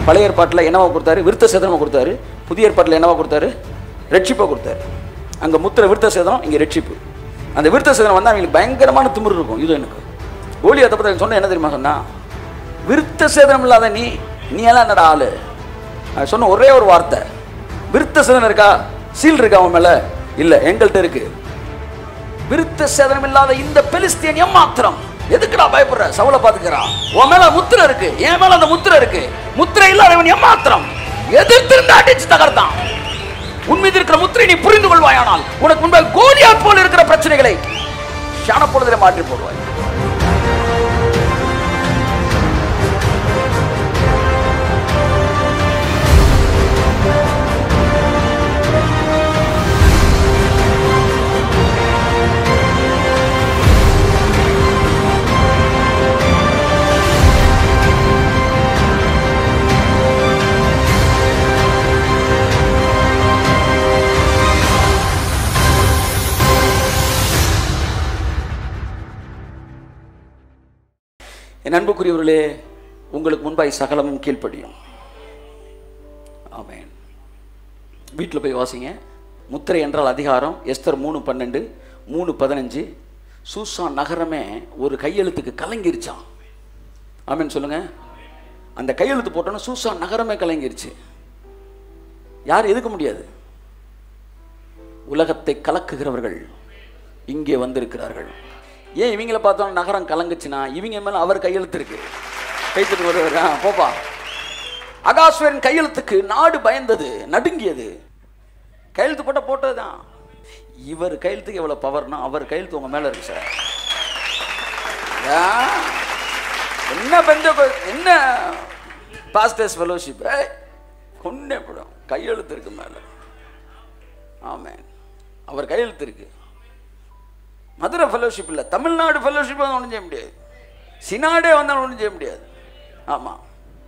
பழைய ஏற்பாட்டில் என்னவா கொடுத்தாரு விருத்த சேதனமாக கொடுத்தாரு புதிய ஏற்பாட்டில் என்னவா கொடுத்தாரு ரட்சிப்பை கொடுத்தாரு அங்கே முத்திர விருத்த சேதனம் இங்கே ரட்சிப்பு அந்த விருத்த சேதனம் வந்து அவங்களுக்கு பயங்கரமான திமிரு இருக்கும் இது எனக்கு கோலியாத்தை பற்றி சொன்ன என்ன தெரியுமா சொன்னா விருத்த சேதனம் இல்லாத நீ நீ எல்லாம் என்னடா ஆளு அவன் சொன்ன ஒரே ஒரு வார்த்தை விருத்த சேதனம் இருக்கா சீல் இருக்கா அவன் மேல இல்ல எங்கள்கிட்ட இருக்கு விருத்த சேதனம் இல்லாத இந்த பெலிஸ்தீன் ஏமாத்திரம் எதுக்குடா பயப்படுற சவுல பாத்துக்கிறான் உன் மேல முத்திரை இருக்கு என் மேல அந்த முத்திரை இருக்கு முத்திரை இல்லாதவன் ஏமாத்திரம் எதிர்த்திருந்து அடிச்சு தகர்த்தான் உன் மீது இருக்கிற முத்திரை நீ புரிந்து கொள்வாயானால் உனக்கு முன்பாக கோலியாத் போல இருக்கிற பிரச்சனைகளை ஷான பொழுதிலே மாற்றி போடுவாய் என் அன்புக்குரியவர்களே உங்களுக்கு முன்பாய் சகலமும் கீழ்ப்படியும் ஆமென் வீட்டில் போய் வாசிங்க முத்திரை என்றால் அதிகாரம் எஸ்தர் மூணு பன்னெண்டு மூணு பதினஞ்சு சூசான் நகரமே ஒரு கையெழுத்துக்கு கலங்கிருச்சான் ஆமென் சொல்லுங்க அந்த கையெழுத்து போட்டோன்னா சூசான் நகரமே கலங்கிருச்சு யார் எதுக்க முடியாது உலகத்தை கலக்குகிறவர்கள் இங்கே வந்திருக்கிறார்கள் ஏன் இவங்கள பார்த்தோம் நகரம் கலங்குச்சுன்னா இவங்க மேல அவர் கையெழுத்து இருக்கு கைத்துட்டு வருவார் ஆ, போப்பா அகாஸ்வரின் கையெழுத்துக்கு நாடு பயந்தது நடுங்கியது கையெழுத்து போட்ட போட்டதுதான் இவர் கையெழுத்துக்கு எவ்வளவு பவர்னா அவர் கையெழுத்து உங்க மேல இருக்கு சார் ஆ, என்ன பெந்த என்ன பாஸ்டர்ஸ் ஃபெலோஷிப் கொண்டே படம் கையெழுத்து இருக்கு மேல ஆமென் அவர் கையெழுத்து இருக்கு மதுரை ஃபெலோஷிப் இல்லை தமிழ்நாடு ஃபெலோஷிப் வந்து ஒன்றும் செய்ய முடியாது சினாடே வந்தாலும் ஒன்றும் செய்ய முடியாது ஆமாம்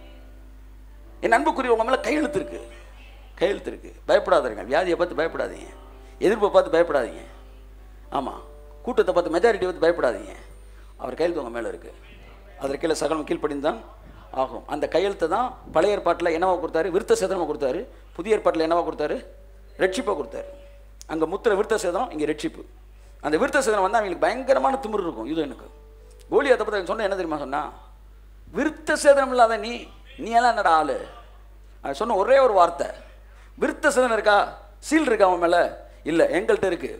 என் அன்புக்குரிய உங்க மேலே கையெழுத்து இருக்கு கையெழுத்து இருக்கு பயப்படாதீங்க வியாதியை பார்த்து பயப்படாதீங்க எதிர்ப்பை பார்த்து பயப்படாதீங்க ஆமாம் கூட்டத்தை பார்த்து மெஜாரிட்டி பார்த்து பயப்படாதீங்க அவர் கையெழுத்து உங்க மேலே இருக்கு அதற்கு கீழே சகலம் கீழ்ப்படிந்தான் ஆகும் அந்த கையெழுத்தை தான் பழைய ஏற்பாட்டில் என்னவா கொடுத்தாரு விருத்த சேதனமாக கொடுத்தாரு புதிய ஏற்பாட்டில் என்னவா கொடுத்தாரு ரட்சிப்பை கொடுத்தாரு அங்கே முத்திர விருத்த சேதனம் இங்கே ரட்சிப்பு அந்த விருத்த சேதனம் வந்து அவங்களுக்கு பயங்கரமான திமிரு இருக்கும் இது எனக்கு கோலியாத்தை பற்றி சொன்ன என்ன தெரியுமா சொன்னா விருத்த சேதனம் இல்லாத நீ நீ எல்லாம் என்னடா ஆளு அவன் சொன்ன ஒரே ஒரு வார்த்தை விருத்த சேதனம் இருக்கா சீல் இருக்கா அவன் மேல இல்ல எங்கள்கிட்ட இருக்கு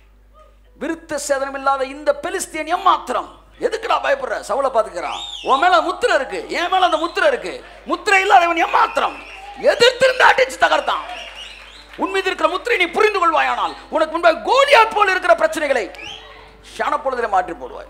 விருத்த சேதனம் இல்லாத இந்த பெலிஸ்தீன் ஏமாத்திரம் எதுக்குடா பயப்படுற சவுல பாத்துக்கிறான் உன் மேல முத்திரை இருக்கு என் மேல அந்த முத்திரை இருக்கு முத்திரை இல்லாதவன் ஏமாத்திரம் எதிர்த்திருந்து அடிச்சு தகர்த்தான் உன் மீது இருக்கிற முத்திரை நீ புரிந்து கொள்வாயானால் உனக்கு முன்பாக கோலியாத் போல இருக்கிற பிரச்சனைகளை ஷான பொழுதிலே மாற்றி போடுவாய்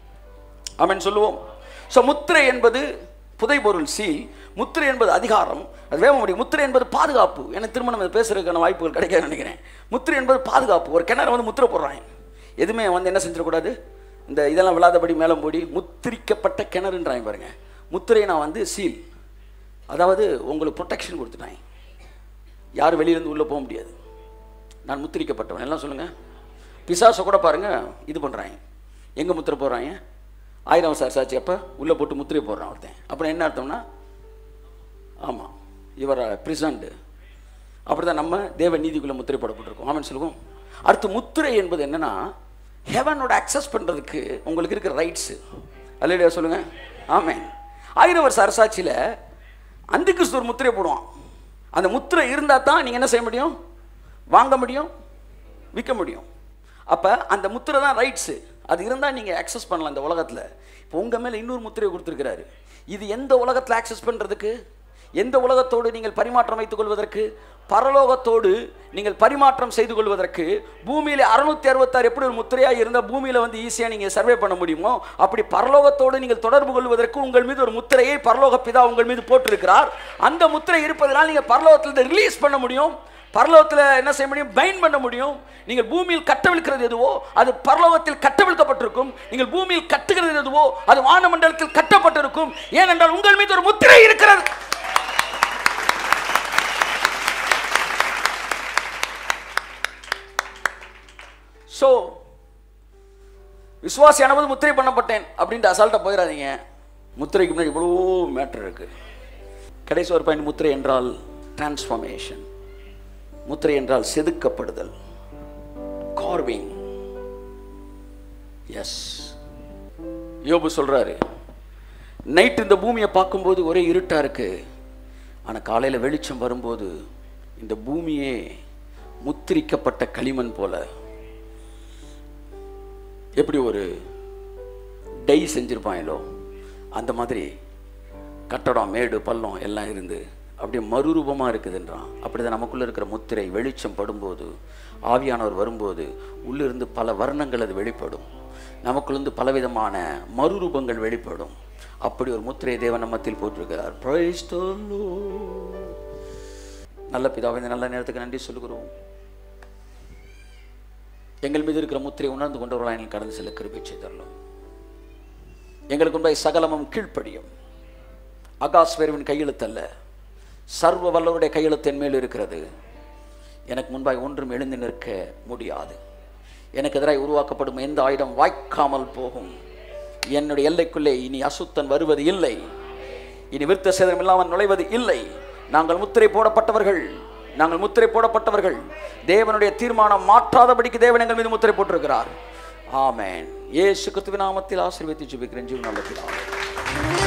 ஆமென் சொல்லுவோம் ஸோ முத்திரை என்பது புதைபொருள் சீல் முத்திரை என்பது அதிகாரம் அது வேக முடியும் முத்திரை என்பது பாதுகாப்பு எனக்கு திரும்ப நம்ம பேசுறதுக்கான வாய்ப்புகள் கிடைக்காதுன்னு நினைக்கிறேன் முத்திரை என்பது பாதுகாப்பு ஒரு கிணறு வந்து முத்திரை போடுறாங்க எதுவுமே வந்து என்ன செஞ்சிடக்கூடாது இந்த இதெல்லாம் விழாதபடி மேலே மூடி முத்திரிக்கப்பட்ட கிணறுன்றாங்க பாருங்க முத்திரை நான் வந்து சீல் அதாவது உங்களுக்கு ப்ரொடெக்ஷன் கொடுத்துட்டாங்க யாரும் வெளியிலேருந்து உள்ளே போக முடியாது நான் முத்திரிக்கப்பட்டவன் எல்லாம் சொல்லுங்கள் பிசாசை கூட பாருங்க இது பண்ணுறாங்க எங்கே முத்திரை போடுறாங்க ஆயிரம் சார் சாட்சி அப்போ உள்ளே போட்டு முத்திரை போடுறான் ஒருத்தன் அப்புறம் என்ன அர்த்தம்னா ஆமாம் இவர் பிரிசன்டு அப்படி தான் நம்ம தேவ நீதிக்குள்ளே முத்திரை போடப்பட்டிருக்கோம் ஆமாம் சொல்லுவோம் அடுத்து முத்திரை என்பது என்னன்னா ஹெவனோட அக்சஸ் பண்ணுறதுக்கு உங்களுக்கு இருக்கிற ரைட்ஸு அல்லையா சொல்லுங்கள் ஆமென் ஆயிரம் வருஷ அரசாட்சியில் அந்த கிறிஸ்து ஒரு முத்திரை போடுவான் அந்த முத்திரை இருந்தால் தான் நீங்கள் என்ன செய்ய முடியும் வாங்க முடியும் விற்க முடியும் அப்போ அந்த முத்திரை தான் ரைட்ஸு அது இருந்தால் நீங்கள் அக்சஸ் பண்ணலாம் இந்த உலகத்தில் இப்போ உங்கள் மேலே இன்னொரு முத்திரையை கொடுத்துருக்கிறாரு இது எந்த உலகத்தில் அக்சஸ் பண்ணுறதுக்கு எந்த உலகத்தோடு நீங்கள் பரிமாற்றம் வைத்துக் கொள்வதற்கு பரலோகத்தோடு நீங்கள் பரிமாற்றம் செய்து கொள்வதற்கு பூமியில அறுநூத்தி அறுபத்தாறு எப்படி ஒரு முத்திரையாக இருந்தால் பூமியில வந்து ஈஸியாக நீங்கள் சர்வே பண்ண முடியுமோ அப்படி பரலோகத்தோடு நீங்கள் தொடர்பு கொள்வதற்கு உங்கள் மீது ஒரு முத்திரையை பரலோக பிதா உங்கள் மீது போட்டிருக்கிறார் அந்த முத்திரை இருப்பதனால் நீங்கள் பரலோகத்தில் ரிலீஸ் பண்ண முடியும் பரலோகத்தில் என்ன செய்ய முடியும் பைன் பண்ண முடியும் நீங்கள் பூமியில் கட்டவிழ்க்கிறது எதுவோ அது பரலோகத்தில் கட்டவிழ்க்கப்பட்டிருக்கும் நீங்கள் பூமியில் கட்டுகிறது எதுவோ அது வானமண்டலத்தில் கட்டப்பட்டிருக்கும் ஏனென்றால் உங்கள் மீது ஒரு முத்திரை இருக்கிறது ஸோ விசுவாசியானபோது முத்திரை பண்ணப்பட்டேன் அப்படின்ட்டு அசால்ட்டாக போயிடாதீங்க முத்திரைக்கு முன்னாடி இவ்வளோ மேட்டர் இருக்கு கடைசி ஒரு பயன் முத்திரை என்றால் டிரான்ஸ்ஃபர்மேஷன் முத்திரை என்றால் செதுக்கப்படுதல் கார்விங் எஸ் யோபு சொல்றாரு நைட் இந்த பூமியை பார்க்கும்போது ஒரே இருட்டா இருக்கு ஆனா காலையில வெளிச்சம் வரும்போது இந்த பூமியே முத்திரிக்கப்பட்ட களிமண் போல எப்படி ஒரு டை செஞ்சிருப்பாங்களோ அந்த மாதிரி கட்டடம் மேடு பள்ளம் எல்லாம் இருந்து அப்படியே மறுரூபமாக இருக்குதுன்றான் அப்படிதான் நமக்குள்ள இருக்கிற முத்திரை வெளிச்சம் படும்போது ஆவியானவர் வரும்போது உள்ளிருந்து பல வர்ணங்கள் அது வெளிப்படும் நமக்குள்ளேருந்து பலவிதமான மறுரூபங்கள் வெளிப்படும் அப்படி ஒரு முத்திரை தேவன் நம்மத்தில் போட்டிருக்கிறார் Praise the Lord. நல்ல பிதாவே இந்த நல்ல நேரத்துக்கு நன்றி சொல்லுகிறோம் எங்கள் மீது இருக்கிற முத்திரை உணர்ந்து கொண்டவர்களாக எங்களுக்கு கடந்து செல்ல கிருபை செய்தரலாம் எங்களுக்கு முன்பாய் சகலமும் கீழ்ப்படியும் அகாஸ்வேருவின் கையெழுத்தல்ல சர்வ வல்லவருடைய கையெழுத்து என் மேல் இருக்கிறது எனக்கு முன்பாய் ஒன்றும் எழுந்து நிற்க முடியாது எனக்கு எதிராக உருவாக்கப்படும் எந்த ஆயுதம் வாய்க்காமல் போகும் என்னுடைய எல்லைக்குள்ளே இனி அசுத்தன் வருவது இல்லை இனி விருத்த சேதனம் இல்லாமல் நுழைவது இல்லை நாங்கள் முத்திரை போடப்பட்டவர்கள் நாங்கள் முத்திரை போடப்பட்டவர்கள் தேவனுடைய தீர்மானம் மாற்றாதபடிக்கு தேவன் எங்கள் மீது முத்திரை போட்டிருக்கிறார் ஆமென் இயேசு கிறிஸ்துவின் நாமத்தில் ஆசீர்வதித்து ஜெபிக்கிறேன் ஜீவன் நல்ல பிதாவே.